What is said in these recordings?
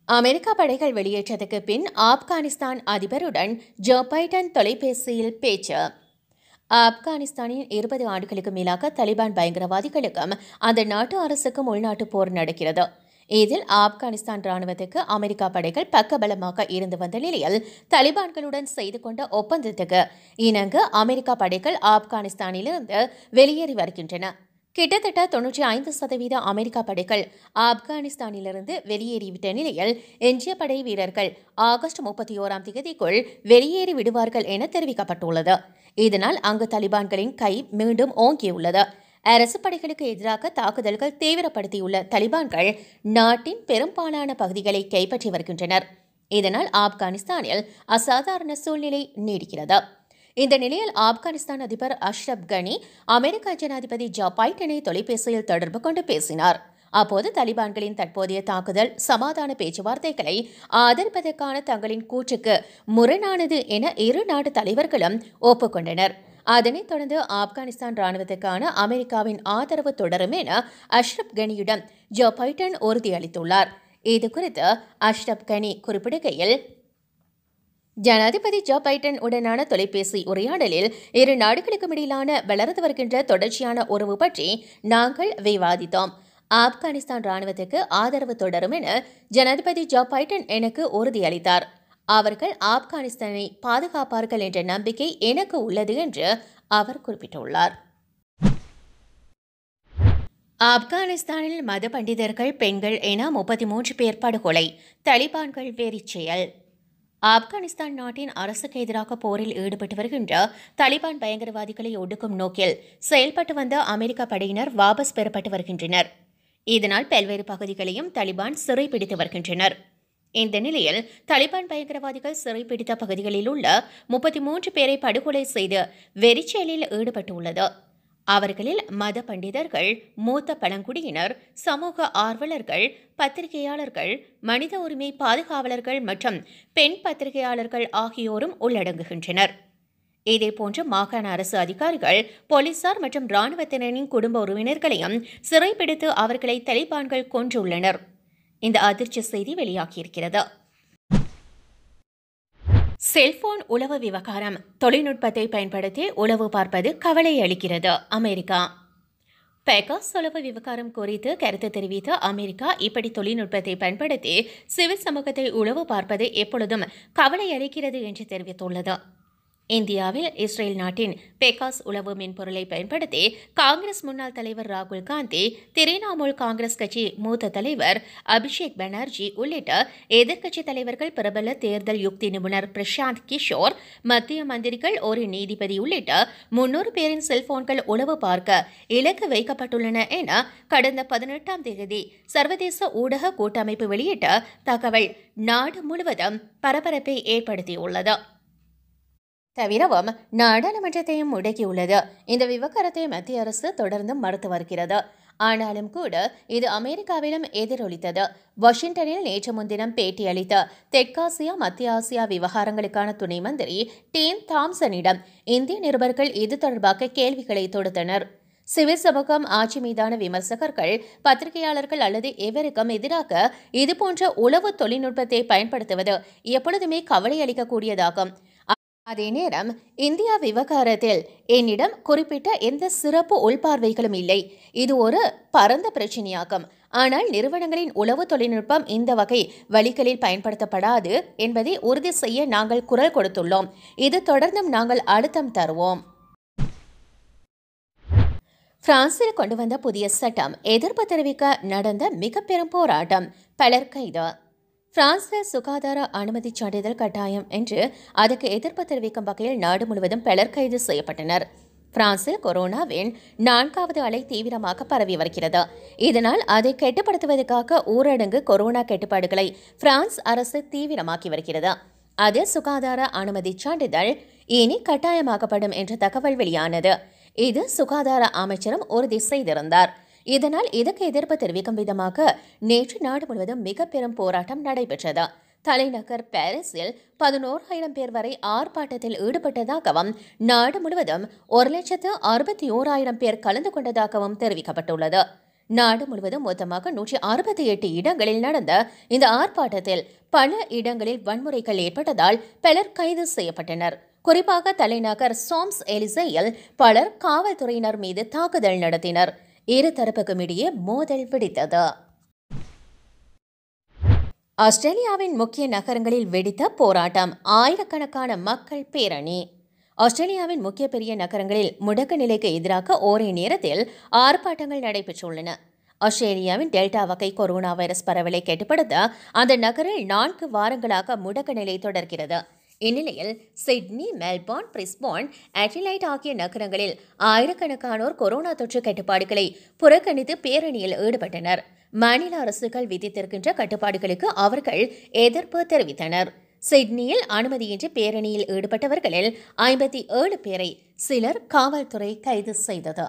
அமெரிக்க படைகள் வெளியேற்றத்துக்கு பின் ஆப்கானிஸ்தான் அதிபருடன் Joe Biden தொலைபேசியில் பேச்சு ஆப்கானிஸ்தானின் இருபது ஆண்டுகளுக்கு மேலாக தலிபான் பயங்கரவாதிகளுக்கும் அந்த நாட்டு அரசுக்கும் உள்நாட்டு போர் நடக்கிறது இதில் ஆப்கானிஸ்தான் ராணுவத்துக்கு அமெரிக்கா படைகள் பக்கபலமாக இருந்து வந்த நிலையில் தலிபான்களுடன் செய்து கொண்ட ஒப்பந்தத்துக்கு இணங்க அமெரிக்கா படைகள் ஆப்கானிஸ்தானிலிருந்து வெளியேறி வருகின்றன கிட்டத்தட்ட தொன்னூற்றி ஐந்து சதவீத அமெரிக்கா படைகள் ஆப்கானிஸ்தானிலிருந்து வெளியேறிவிட்ட நிலையில் எஞ்சிய படை வீரர்கள் ஆகஸ்ட் முப்பத்தி ஓராம் தேதிக்குள் வெளியேறி விடுவார்கள் என தெரிவிக்கப்பட்டுள்ளது இதனால் அங்கு தலிபான்களின் கை மீண்டும் ஓங்கியுள்ளது அரசு படைகளுக்கு எதிராக தாக்குதல்கள் தீவிரப்படுத்தியுள்ள தலிபான்கள் நாட்டின் பெரும்பாலான பகுதிகளை கைப்பற்றி வருகின்றனர் இதனால் ஆப்கானிஸ்தானில் அசாதாரண சூழ்நிலை நீடிக்கிறது இந்த நிலையில் ஆப்கானிஸ்தான் அதிபர் அஷ்ரப் கனி அமெரிக்க ஜனாதிபதி ஜோ பைடனை தொலைபேசியில் தொடர்பு கொண்டு பேசினார் அப்போது தலிபான்களின் தற்போதைய தாக்குதல் சமாதான பேச்சுவார்த்தைகளை ஆதரிப்பதற்கான தங்களின் கூற்றுக்கு முரணானது என இரு நாட்டு தலைவர்களும் ஒப்புக்கொண்டனர் அதனைத் தொடர்ந்து ஆப்கானிஸ்தான் ராணுவத்துக்கான அமெரிக்காவின் ஆதரவு தொடரும் என அஷ்ரப் கனியிடம் ஜோ பைடன் உறுதியளித்துள்ளார் இதுகுறித்து அஷ்ரப் கனி குறிப்பிடுகையில் ஜனாதிபதி ஜோ பைடன் உடனான தொலைபேசி உரையாடலில் இரு நாடுகளுக்கும் இடையிலான வளர்ந்து வருகின்ற தொடர்ச்சியான உறவு பற்றி நாங்கள் விவாதித்தோம் ஆப்கானிஸ்தான் ராணுவத்துக்கு ஆதரவு தொடரும் என ஜனாதிபதி ஜோ பைடன் எனக்கு உறுதியளித்தார் அவர்கள் ஆப்கானிஸ்தானை பாதுகாப்பார்கள் என்ற நம்பிக்கை எனக்கு உள்ளது என்று அவர் குறிப்பிட்டுள்ளார் ஆப்கானிஸ்தானில் மத பண்டிதர்கள் பெண்கள் என முப்பத்தி மூன்று பேர் படுகொலை தலிபான்கள் வெறிச் செயல் ஆப்கானிஸ்தான் நாட்டின் அரசுக்கு எதிராக போரில் ஈடுபட்டு வருகின்ற தலிபான் பயங்கரவாதிகளை ஒடுக்கும் நோக்கில் செயல்பட்டு வந்த அமெரிக்க படையினர் வாபஸ் பெறப்பட்டு வருகின்றனர் இதனால் பல்வேறு பகுதிகளையும் தலிபான் சிறைப்பிடித்து வருகின்றனர் இந்த நிலையில் தலிபான் பயங்கரவாதிகள் சிறைப்பிடித்த பகுதிகளில் உள்ள முப்பத்தி மூன்று பேரை படுகொலை செய்து வெறிச்செயலில் ஈடுபட்டுள்ளது அவர்களில் மத பண்டிதர்கள் மூத்த பழங்குடியினர் சமூக ஆர்வலர்கள் பத்திரிகையாளர்கள் மனித உரிமை பாதுகாவலர்கள் மற்றும் பெண் பத்திரிகையாளர்கள் ஆகியோரும் உள்ளடங்குகின்றனர் இதேபோன்று மாகாண அரசு அதிகாரிகள் போலீசார் மற்றும் இராணுவத்தினரின் குடும்ப உறவினர்களையும் சிறைப்பிடித்து அவர்களை தலிபான்கள் கொன்றுள்ளனர் இந்த அதிர்ச்சி செய்தி வெளியாகியிருக்கிறது செல்போன் உளவு விவகாரம் தொழில்நுட்பத்தை பயன்படுத்தி உளவு பார்ப்பது கவலை அளிக்கிறது அமெரிக்கா பெகாஸ் உளவு விவகாரம் குறித்து கருத்து தெரிவித்த அமெரிக்கா இப்படி தொழில்நுட்பத்தை பயன்படுத்தி சிவில் சமூகத்தை உளவு பார்ப்பது எப்பொழுதும் கவலை அளிக்கிறது என்று தெரிவித்துள்ளது இந்தியாவில் இஸ்ரேல் நாட்டின் பெகாஸ் உளவு மென்பொருளை பயன்படுத்தி காங்கிரஸ் முன்னாள் தலைவர் ராகுல் காந்தி திரிணாமுல் காங்கிரஸ் கட்சி மூத்த தலைவர் அபிஷேக் பானர்ஜி உள்ளிட்ட எதிர்க்கட்சி தலைவர்கள் பிரபல தேர்தல் யுக்தி நிபுணர் பிரசாந்த் கிஷோர் மத்திய மந்திரிகள் ஒரு நீதிபதி உள்ளிட்ட முன்னூறு பேரின் செல்போன்கள் உளவு பார்க்க இலக்கு வைக்கப்பட்டுள்ளன என கடந்த பதினெட்டாம் தேதி சர்வதேச ஊடக கூட்டமைப்பு வெளியிட்ட தகவல் நாடு முழுவதும் பரபரப்பை ஏற்படுத்தியுள்ளது தவிரவும் நாடாளுமன்றத்தையும் முடக்கியுள்ளது இந்த விவகாரத்தை மத்திய அரசு தொடர்ந்து மறுத்து வருகிறது ஆனாலும் கூட இது அமெரிக்காவிலும் எதிரொலித்தது வாஷிங்டனில் நேற்று முன்தினம் பேட்டியளித்த தெற்காசியா மத்திய ஆசியா விவகாரங்களுக்கான துணை மந்திரி டீன் தாம்சனிடம் இந்திய நிருபர்கள் இது தொடர்பாக கேள்விகளை தொடுத்தனர் சிவில் சமூகம் ஆட்சி மீதான விமர்சகர்கள் பத்திரிகையாளர்கள் அல்லது எவருக்கும் எதிராக இதுபோன்ற உளவு தொழில்நுட்பத்தை பயன்படுத்துவது எப்பொழுதுமே கவலை அளிக்கக்கூடியதாகும் அதே நேரம் இந்தியா விவகாரத்தில் என்னிடம் குறிப்பிட்ட எந்த சிறப்பு உள்பார்வைகளும் இல்லை இது ஒரு பரந்த பிரச்சனையாகும் ஆனால் நிறுவனங்களின் உளவு தொழில்நுட்பம் இந்த வகை வழிகளில் பயன்படுத்தப்படாது என்பதை உறுதி செய்ய நாங்கள் குரல் கொடுத்துள்ளோம் இது தொடர்ந்தும் நாங்கள் அழுத்தம் தருவோம் பிரான்சில் கொண்டு வந்த புதிய சட்டம் எதிர்ப்பு தெரிவிக்க நடந்த மிக பெரும் போராட்டம் பலர் கைது பிரான்சில் சுகாதார அனுமதி சான்றிதழ் கட்டாயம் என்று அதற்கு எதிர்ப்பு தெரிவிக்கும் வகையில் நாடு முழுவதும் பலர் கைது செய்யப்பட்டனர் பிரான்சில் கொரோனாவின் நான்காவது அலை தீவிரமாக பரவி வருகிறது இதனால் அதை கட்டுப்படுத்துவதற்காக ஊரடங்கு கொரோனா கட்டுப்பாடுகளை பிரான்ஸ் அரசு தீவிரமாக்கி வருகிறது அது சுகாதார அனுமதி சான்றிதழ் இனி கட்டாயமாக்கப்படும் என்ற தகவல் வெளியானது இது சுகாதார அமைச்சரும் உறுதி செய்திருந்தார் இதனால் இதற்கு எதிர்ப்பு தெரிவிக்கும் விதமாக நேற்று நாடு முழுவதும் மிக பெரும் போராட்டம் நடைபெற்றது தலைநகர் பாரிஸில் பதினோராயிரம் பேர் வரை ஆர்ப்பாட்டத்தில் ஈடுபட்டதாகவும் நாடு முழுவதும் ஒரு லட்சத்து அறுபத்தி ஓராயிரம் பேர் கலந்து கொண்டதாகவும் தெரிவிக்கப்பட்டுள்ளது நாடு முழுவதும் மொத்தமாக நூற்றி அறுபத்தி எட்டு இடங்களில் நடந்த இந்த ஆர்ப்பாட்டத்தில் பல இடங்களில் வன்முறைகள் ஏற்பட்டதால் பலர் கைது செய்யப்பட்டனர் குறிப்பாக தலைநகர் சோம்ஸ் எலிசையில் பலர் காவல்துறையினர் மீது தாக்குதல் நடத்தினர் இரு தரப்புக்கும் இடையே மோதல் வெடித்தது ஆஸ்திரேலியாவின் முக்கிய நகரங்களில் வெடித்த போராட்டம் ஆயிரக்கணக்கான மக்கள் பேரணி ஆஸ்திரேலியாவின் முக்கிய பெரிய நகரங்களில் முடக்க நிலைக்கு எதிராக ஒரே நேரத்தில் ஆர்ப்பாட்டங்கள் நடைபெற்றுள்ளன ஆஸ்திரேலியாவின் டெல்டா வகை கொரோனா வைரஸ் பரவலை கட்டுப்படுத்த அந்த நகரில் நான்கு வாரங்களாக முடக்க நிலை தொடர்கிறது இந்நிலையில் சிட்னி மெல்போர்ன் பிரிஸ்பான் அட்லைட் ஆகிய நகரங்களில் ஆயிரக்கணக்கானோர் கொரோனா தொற்று கட்டுப்பாடுகளை புறக்கணித்து பேரணியில் ஈடுபட்டனர் மாநில அரசுகள் விதித்திருக்கின்ற கட்டுப்பாடுகளுக்கு அவர்கள் எதிர்ப்பு தெரிவித்தனர் சிட்னியில் அனுமதியின்றி பேரணியில் ஈடுபட்டவர்களில் ஐம்பத்தி ஏழு பேரை சிலர் காவல்துறை கைது செய்தது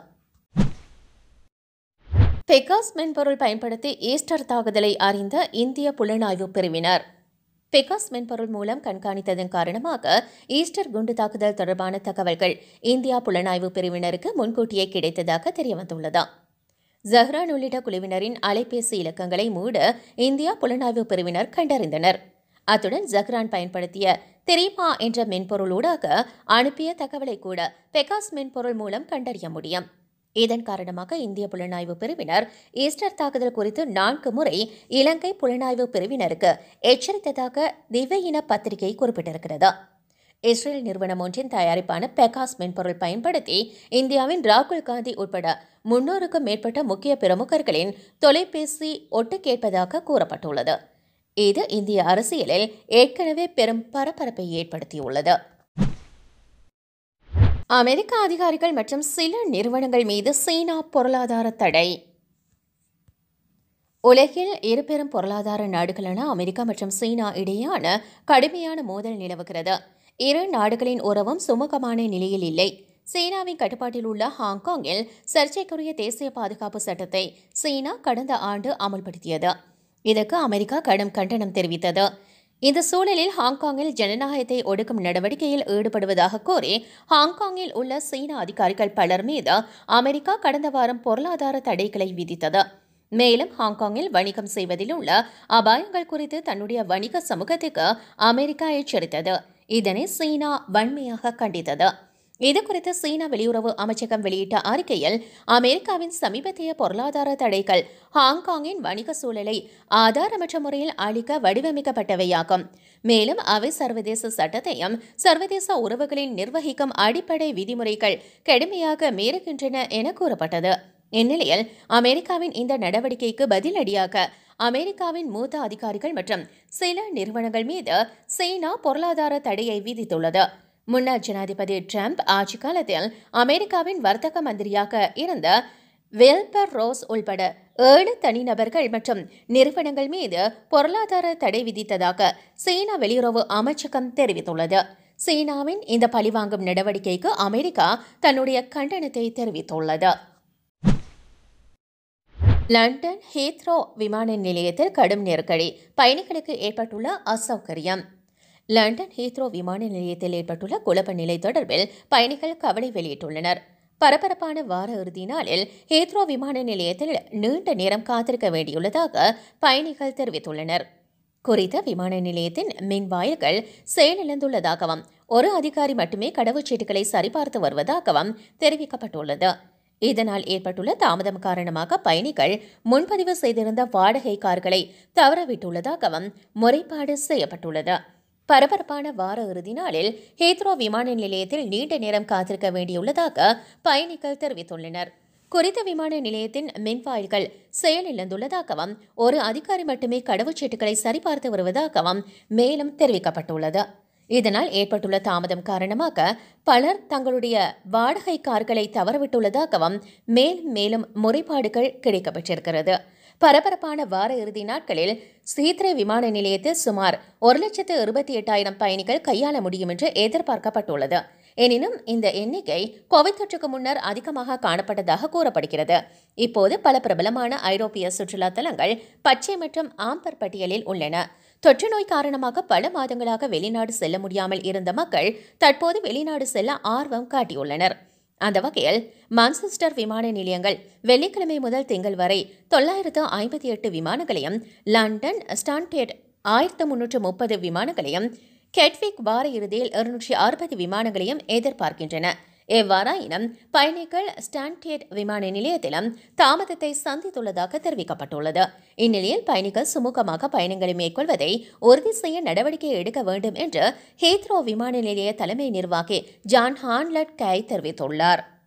பெகாஸ் மென்பொருள் பயன்படுத்தி ஈஸ்டர் தாக்குதலை அறிந்த இந்திய புலனாய்வு பிரிவினர் பெகாஸ் மென்பொருள் மூலம் கண்காணித்ததன் காரணமாக ஈஸ்டர் குண்டு தாக்குதல் தொடர்பான தகவல்கள் இந்தியா புலனாய்வு பிரிவினருக்கு முன்கூட்டியே கிடைத்ததாக தெரியவந்துள்ளது ஜஹ்ரான் உள்ளிட்ட குழுவினரின் அலைபேசி இலக்கங்களை மூட இந்தியா புலனாய்வு பிரிவினர் கண்டறிந்தனர் அத்துடன் ஜஹ்ரான் பயன்படுத்திய தெரிமா என்ற மென்பொருளூடாக அனுப்பிய தகவலை கூட பெகாஸ் மென்பொருள் மூலம் கண்டறிய முடியும் இதன் காரணமாக இந்திய புலனாய்வு பிரிவினர் ஈஸ்டர் தாக்குதல் குறித்து நான்கு முறை இலங்கை புலனாய்வு பிரிவினருக்கு எச்சரித்ததாக திவ்ய இன பத்திரிகை குறிப்பிட்டிருக்கிறது இஸ்ரேல் நிறுவனம் ஒன்றின் தயாரிப்பான பெகாஸ் மென்பொருள் பயன்படுத்தி இந்தியாவின் ராகுல் காந்தி உட்பட முன்னூறுக்கும் மேற்பட்ட முக்கிய பிரமுகர்களின் தொலைபேசி ஒட்டு கேட்பதாக கூறப்பட்டுள்ளது இது இந்திய அரசியலில் ஏற்கனவே பெரும் பரபரப்பை ஏற்படுத்தியுள்ளது அமெரிக்க அதிகாரிகள் மற்றும் சில நிறுவனங்கள் மீது சீனா பொருளாதார தடை உலகில் இரு பெரும் பொருளாதார நாடுகளான அமெரிக்கா மற்றும் சீனா இடையேயான கடுமையான மோதல் நிலவுகிறது இரு நாடுகளின் உறவும் சுமூகமான நிலையில் இல்லை சீனாவின் கட்டுப்பாட்டில் உள்ள ஹாங்காங்கில் சர்ச்சைக்குரிய தேசிய பாதுகாப்பு சட்டத்தை சீனா கடந்த ஆண்டு அமல்படுத்தியது இதற்கு அமெரிக்கா கடும் கண்டனம் தெரிவித்தது இந்த சூழலில் ஹாங்காங்கில் ஜனநாயகத்தை ஒடுக்கும் நடவடிக்கையில் ஈடுபடுவதாக கூறி ஹாங்காங்கில் உள்ள சீன அதிகாரிகள் பலர் மீது அமெரிக்கா கடந்த வாரம் பொருளாதார தடைகளை விதித்தது மேலும் ஹாங்காங்கில் வணிகம் செய்வதில் உள்ள அபாயங்கள் குறித்து தன்னுடைய வணிக சமூகத்துக்கு அமெரிக்கா எச்சரித்தது இதனை சீனா வன்மையாக கண்டித்தது இதுகுறித்து சீனா வெளியுறவு அமைச்சகம் வெளியிட்ட அறிக்கையில் அமெரிக்காவின் சமீபத்திய பொருளாதார தடைகள் ஹாங்காங்கின் வணிக சூழலை ஆதாரமற்ற முறையில் அளிக்க வடிவமைக்கப்பட்டவையாகும் மேலும் அவை சர்வதேச சட்டத்தையும் சர்வதேச உறவுகளின் நிர்வகிக்கும் அடிப்படை விதிமுறைகள் கடுமையாக மீறுகின்றன என கூறப்பட்டது இந்நிலையில் அமெரிக்காவின் இந்த நடவடிக்கைக்கு பதிலடியாக அமெரிக்காவின் மூத்த அதிகாரிகள் மற்றும் சில நிறுவனங்கள் மீது சீனா பொருளாதார தடையை விதித்துள்ளது முன்னாள் ஜனாதிபதி டிரம்ப் ஆட்சி காலத்தில் அமெரிக்காவின் வர்த்தக மந்திரியாக இருந்த வெல்பர் ரோஸ் உள்பட ஏழு தனிநபர்கள் மற்றும் நிறுவனங்கள் மீது பொருளாதார தடை விதித்ததாக சீனா வெளியுறவு அமைச்சகம் தெரிவித்துள்ளது சீனாவின் இந்த பழிவாங்கும் நடவடிக்கைக்கு அமெரிக்கா தன்னுடைய கண்டனத்தை தெரிவித்துள்ளது லண்டன் ஹீத்ரோ விமான நிலையத்தில் கடும் நெருக்கடி பயணிகளுக்கு ஏற்பட்டுள்ள அசௌகரியம் லண்டன் ஹீத்ரோ விமான நிலையத்தில் ஏற்பட்டுள்ள குழப்ப நிலை தொடர்பில் பயணிகள் கவலை வெளியிட்டுள்ளனர் பரபரப்பான வார இறுதி நாளில் ஹீத்ரோ விமான நிலையத்தில் நீண்ட நேரம் காத்திருக்க வேண்டியுள்ளதாக பயணிகள் தெரிவித்துள்ளனர் குறித்த விமான நிலையத்தின் மின் வாயில்கள் செயலிழந்துள்ளதாகவும் ஒரு அதிகாரி மட்டுமே கடவுச்சீட்டுகளை சரிபார்த்து வருவதாகவும் தெரிவிக்கப்பட்டுள்ளது இதனால் ஏற்பட்டுள்ள தாமதம் காரணமாக பயணிகள் முன்பதிவு செய்திருந்த வாடகை கார்களை தவறவிட்டுள்ளதாகவும் முறைப்பாடு செய்யப்பட்டுள்ளது பரபரப்பான வார இறுதி நாளில் ஹேத்ரோ விமான நிலையத்தில் நீண்ட நேரம் காத்திருக்க வேண்டியுள்ளதாக பயணிகள் தெரிவித்துள்ளனர் குறித்த விமான நிலையத்தின் மின்வாயில்கள் செயலிழந்துள்ளதாகவும் ஒரு அதிகாரி மட்டுமே கடவுச்சீட்டுகளை சரிபார்த்து வருவதாகவும் மேலும் தெரிவிக்கப்பட்டுள்ளது இதனால் ஏற்பட்டுள்ள தாமதம் காரணமாக பலர் தங்களுடைய வாடகை கார்களை தவறவிட்டுள்ளதாகவும் மேலும் மேலும் முறைப்பாடுகள் கிடைக்கப்பட்டிருக்கிறது பரபரப்பான வார இறுதி நாட்களில் சீத்ரே விமான நிலையத்தில் சுமார் ஒரு லட்சத்து இருபத்தி எட்டாயிரம் பயணிகள் கையாள முடியும் என்று எதிர்பார்க்கப்பட்டுள்ளது எனினும் இந்த எண்ணிக்கை கோவிட் தொற்றுக்கு முன்னர் அதிகமாக காணப்பட்டதாக கூறப்படுகிறது இப்போது பல பிரபலமான ஐரோப்பிய சுற்றுலா தலங்கள் பச்சை மற்றும் ஆம்பர் பட்டியலில் உள்ளன தொற்று நோய் காரணமாக பல மாதங்களாக வெளிநாடு செல்ல முடியாமல் இருந்த மக்கள் தற்போது வெளிநாடு செல்ல ஆர்வம் காட்டியுள்ளனர் அந்த வகையில் மான்செஸ்டர் விமான நிலையங்கள் வெள்ளிக்கிழமை முதல் திங்கள் வரை தொள்ளாயிரத்து ஐம்பத்தி எட்டு விமானங்களையும் லண்டன் ஸ்டான்டேட் ஆயிரத்து முன்னூற்று முப்பது விமானங்களையும் கெட்விக் வார இறுதியில் இருநூற்றி அறுபது விமானங்களையும் எதிர்பார்க்கின்றன எவ்வாறாயினும் பயணிகள் ஸ்டான்டேட் விமான நிலையத்திலும் தாமதத்தை சந்தித்துள்ளதாக தெரிவிக்கப்பட்டுள்ளது இந்நிலையில் பயணிகள் சுமூகமாக பயணங்களை மேற்கொள்வதை உறுதி செய்ய நடவடிக்கை எடுக்க வேண்டும் என்று ஹீத்ரோ விமான நிலைய தலைமை நிர்வாகி ஜான் ஹான்லட் கை தெரிவித்துள்ளார்